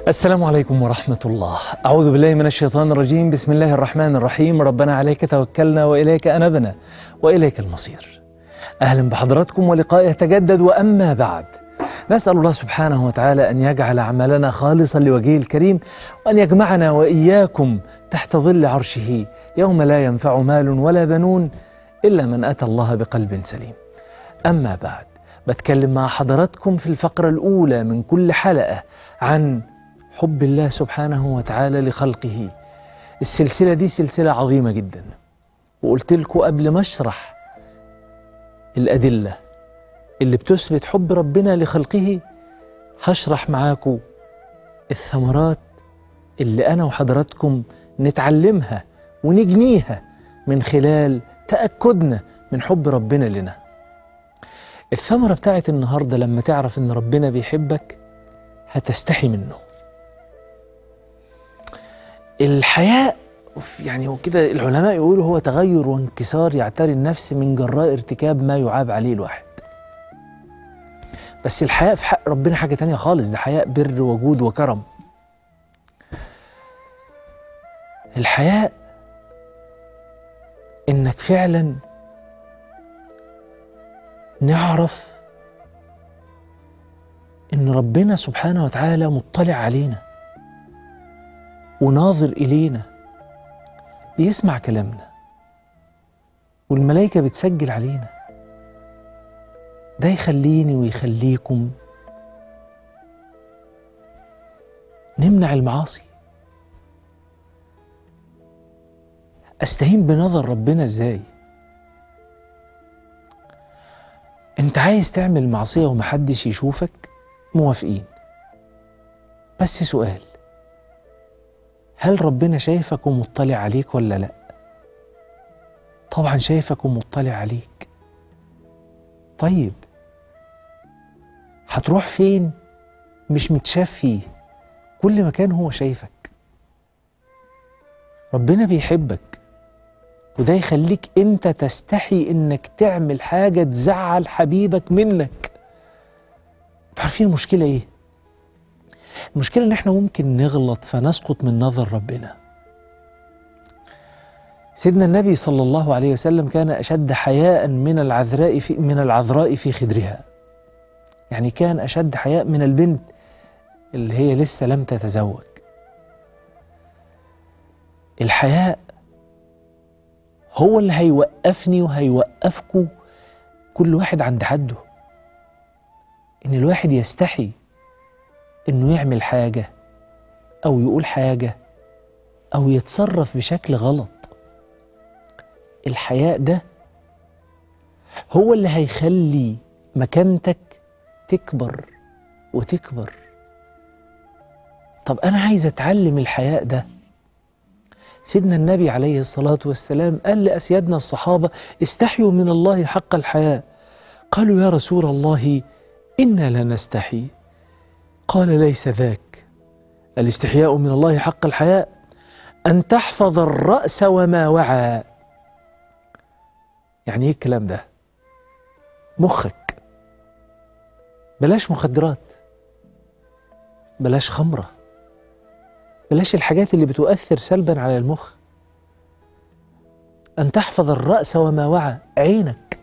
السلام عليكم ورحمة الله أعوذ بالله من الشيطان الرجيم بسم الله الرحمن الرحيم ربنا عليك توكلنا وإليك أنبنا وإليك المصير أهلا بحضراتكم ولقاء يتجدد وأما بعد نسأل الله سبحانه وتعالى أن يجعل عملنا خالصا لوجهه الكريم وأن يجمعنا وإياكم تحت ظل عرشه يوم لا ينفع مال ولا بنون إلا من أتى الله بقلب سليم أما بعد بتكلم مع حضراتكم في الفقرة الأولى من كل حلقة عن حب الله سبحانه وتعالى لخلقه السلسلة دي سلسلة عظيمة جدا وقلت لكم قبل ما اشرح الأدلة اللي بتثبت حب ربنا لخلقه هشرح معاكم الثمرات اللي أنا وحضراتكم نتعلمها ونجنيها من خلال تأكدنا من حب ربنا لنا الثمرة بتاعت النهاردة لما تعرف إن ربنا بيحبك هتستحي منه الحياء يعني وكده العلماء يقولوا هو تغير وانكسار يعتري النفس من جراء ارتكاب ما يعاب عليه الواحد بس الحياء في حق ربنا حاجة تانية خالص ده حياء بر وجود وكرم الحياء انك فعلا نعرف ان ربنا سبحانه وتعالى مطلع علينا وناظر الينا بيسمع كلامنا والملائكه بتسجل علينا ده يخليني ويخليكم نمنع المعاصي استهين بنظر ربنا ازاي انت عايز تعمل معصيه ومحدش يشوفك موافقين بس سؤال هل ربنا شايفك ومطلع عليك ولا لا طبعا شايفك ومطلع عليك طيب هتروح فين مش متشاف فيه كل مكان هو شايفك ربنا بيحبك وده يخليك انت تستحي انك تعمل حاجه تزعل حبيبك منك انتوا عارفين المشكله ايه المشكله ان احنا ممكن نغلط فنسقط من نظر ربنا سيدنا النبي صلى الله عليه وسلم كان اشد حياء من العذراء في من العذراء في خدرها يعني كان اشد حياء من البنت اللي هي لسه لم تتزوج الحياء هو اللي هيوقفني وهيوقفكوا كل واحد عند حده ان الواحد يستحي انه يعمل حاجه او يقول حاجه او يتصرف بشكل غلط الحياء ده هو اللي هيخلي مكانتك تكبر وتكبر طب انا عايز اتعلم الحياء ده سيدنا النبي عليه الصلاة والسلام قال لأسيادنا الصحابة استحيوا من الله حق الحياء قالوا يا رسول الله إنا لنستحي قال ليس ذاك الاستحياء من الله حق الحياء أن تحفظ الرأس وما وعى يعني إيه الكلام ده مخك بلاش مخدرات بلاش خمره بلاش الحاجات اللي بتؤثر سلبا على المخ أن تحفظ الرأس وما وعى عينك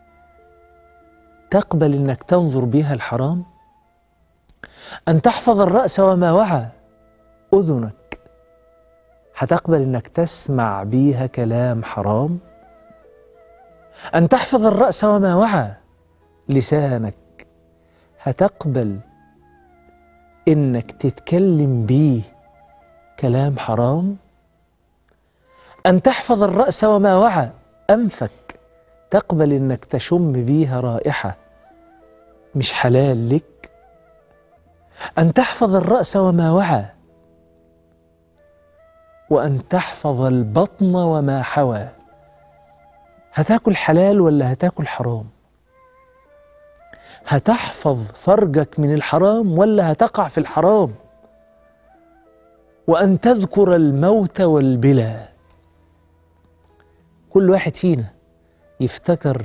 تقبل أنك تنظر بها الحرام أن تحفظ الرأس وما وعى أذنك هتقبل أنك تسمع بيها كلام حرام أن تحفظ الرأس وما وعى لسانك هتقبل إنك تتكلم بيه كلام حرام أن تحفظ الرأس وما وعى أنفك تقبل إنك تشم بيها رائحة مش حلال لك أن تحفظ الرأس وما وعى وأن تحفظ البطن وما حوى هتاكل حلال ولا هتاكل حرام هتحفظ فرجك من الحرام ولا هتقع في الحرام وأن تذكر الموت والبلا كل واحد فينا يفتكر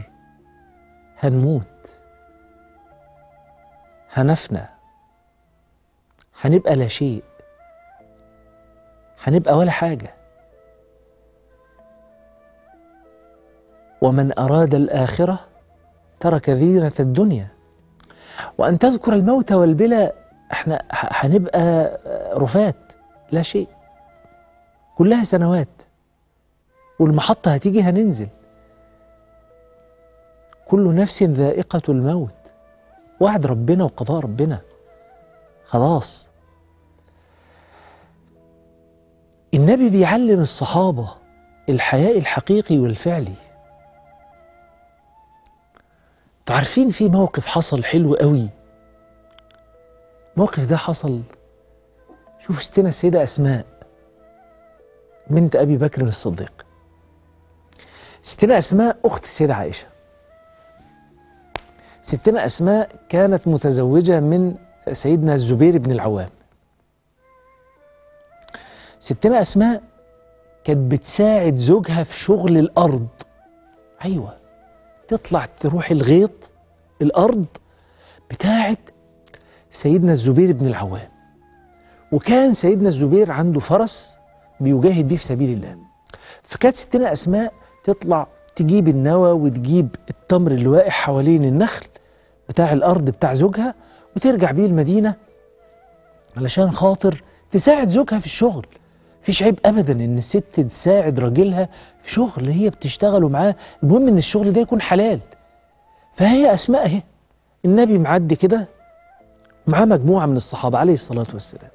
هنموت هنفنى هنبقى لا شيء هنبقى ولا حاجة ومن أراد الآخرة ترك زينة الدنيا وأن تذكر الموت والبلا احنا هنبقى رفات لا شيء كلها سنوات والمحطة هتيجي هننزل كل نفس ذائقة الموت وعد ربنا وقضاء ربنا خلاص النبي بيعلم الصحابة الحياء الحقيقي والفعلي تعرفين في موقف حصل حلو قوي الموقف ده حصل شوف ستنا السيدة أسماء بنت أبي بكر الصديق ستنا أسماء أخت السيدة عائشة ستنا أسماء كانت متزوجة من سيدنا الزبير بن العوام ستنا أسماء كانت بتساعد زوجها في شغل الأرض أيوة تطلع تروح الغيط الأرض بتاعت سيدنا الزبير بن العوام وكان سيدنا الزبير عنده فرس بيجاهد بيه في سبيل الله فكانت ستنا أسماء تطلع تجيب النوى وتجيب التمر اللي واقع حوالين النخل بتاع الأرض بتاع زوجها وترجع بيه المدينة علشان خاطر تساعد زوجها في الشغل فيش عيب ابدا ان الست تساعد راجلها في شغل هي بتشتغله معاه المهم ان الشغل ده يكون حلال فهي اسماء اهي النبي معدي كده معاه مجموعه من الصحابه عليه الصلاه والسلام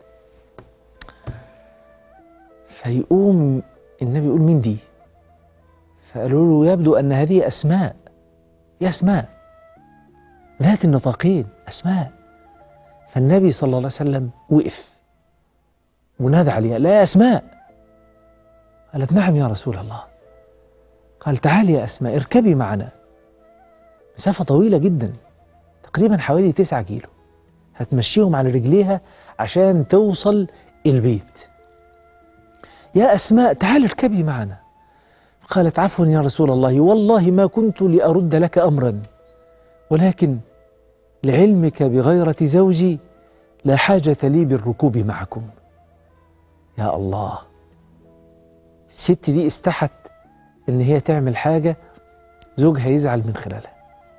فيقوم النبي يقول مين دي فقالوا له يبدو ان هذه اسماء يا اسماء ذات النطاقين اسماء فالنبي صلى الله عليه وسلم وقف ونادى عليها لا يا أسماء قالت نعم يا رسول الله قال تعالي يا أسماء اركبي معنا مسافة طويلة جدا تقريبا حوالي تسعة كيلو هتمشيهم على رجليها عشان توصل البيت يا أسماء تعالي اركبي معنا قالت عفوا يا رسول الله والله ما كنت لأرد لك أمرا ولكن لعلمك بغيرة زوجي لا حاجة لي بالركوب معكم يا الله الست دي استحت ان هي تعمل حاجة زوجها يزعل من خلالها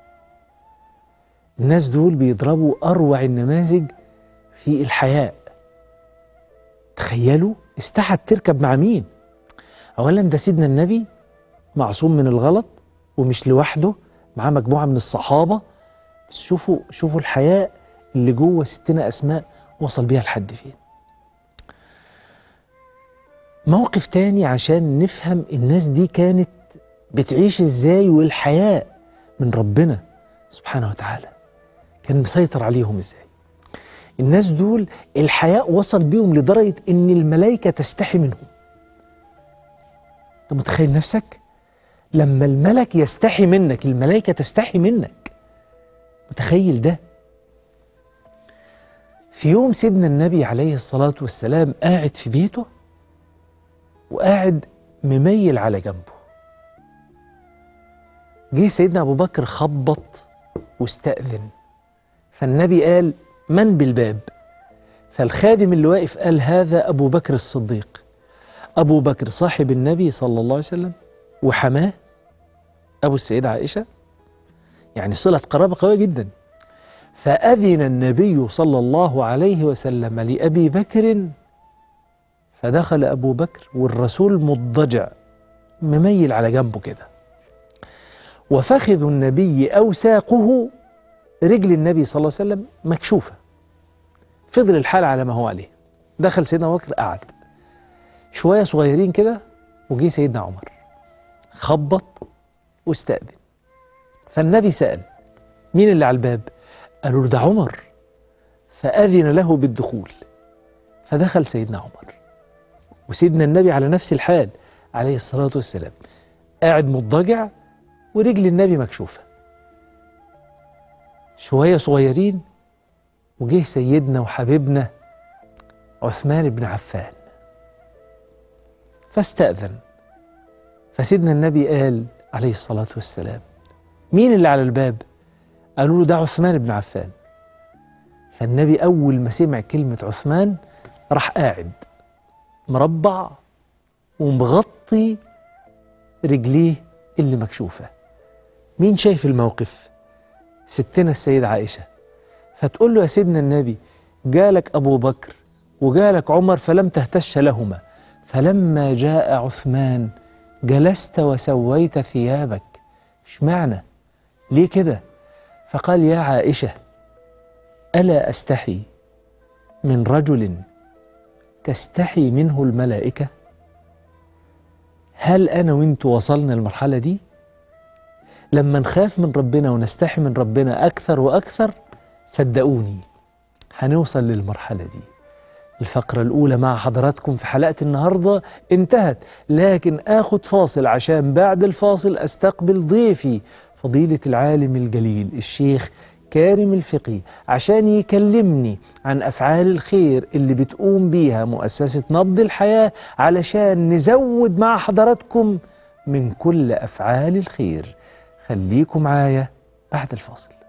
الناس دول بيضربوا اروع النماذج في الحياء تخيلوا استحت تركب مع مين اولا ده سيدنا النبي معصوم من الغلط ومش لوحده معاه مجموعة من الصحابة بس شوفوا شوفوا الحياء اللي جوه ستنا اسماء وصل بيها لحد فين موقف تاني عشان نفهم الناس دي كانت بتعيش ازاي والحياء من ربنا سبحانه وتعالى كان مسيطر عليهم ازاي الناس دول الحياء وصل بيهم لدرجة ان الملائكة تستحي منهم انت متخيل نفسك لما الملك يستحي منك الملائكة تستحي منك متخيل ده في يوم سيدنا النبي عليه الصلاة والسلام قاعد في بيته وقاعد مميل على جنبه جه سيدنا أبو بكر خبط واستأذن فالنبي قال من بالباب فالخادم اللي واقف قال هذا أبو بكر الصديق أبو بكر صاحب النبي صلى الله عليه وسلم وحماه أبو السيدة عائشة يعني صلة قرابة قوية جدا فأذن النبي صلى الله عليه وسلم لأبي بكر فدخل أبو بكر والرسول مضجع مميل على جنبه كده وفخذ النبي أو ساقه رجل النبي صلى الله عليه وسلم مكشوفة فضل الحال على ما هو عليه دخل سيدنا أبو بكر قعد شوية صغيرين كده وجي سيدنا عمر خبط واستأذن فالنبي سأل مين اللي على الباب قالوا له ده عمر فأذن له بالدخول فدخل سيدنا عمر وسيدنا النبي على نفس الحال عليه الصلاة والسلام قاعد مضجع ورجل النبي مكشوفة شوية صغيرين وجه سيدنا وحبيبنا عثمان بن عفان فاستأذن فسيدنا النبي قال عليه الصلاة والسلام مين اللي على الباب قالوا له ده عثمان بن عفان فالنبي أول ما سمع كلمة عثمان راح قاعد مربع ومغطي رجليه اللي مكشوفة مين شايف الموقف؟ ستنا السيدة عائشة فتقول له يا سيدنا النبي جالك أبو بكر وجالك عمر فلم تهتش لهما فلما جاء عثمان جلست وسويت ثيابك اشمعنى ليه كده فقال يا عائشة ألا أستحي من رجل تستحي منه الملائكة هل أنا وإنت وصلنا المرحلة دي لما نخاف من ربنا ونستحي من ربنا أكثر وأكثر صدقوني هنوصل للمرحلة دي الفقرة الأولى مع حضراتكم في حلقة النهاردة انتهت لكن آخد فاصل عشان بعد الفاصل أستقبل ضيفي فضيلة العالم الجليل الشيخ كارم الفقي عشان يكلمني عن أفعال الخير اللي بتقوم بيها مؤسسة نبض الحياة علشان نزود مع حضراتكم من كل أفعال الخير خليكم معايا بعد الفاصل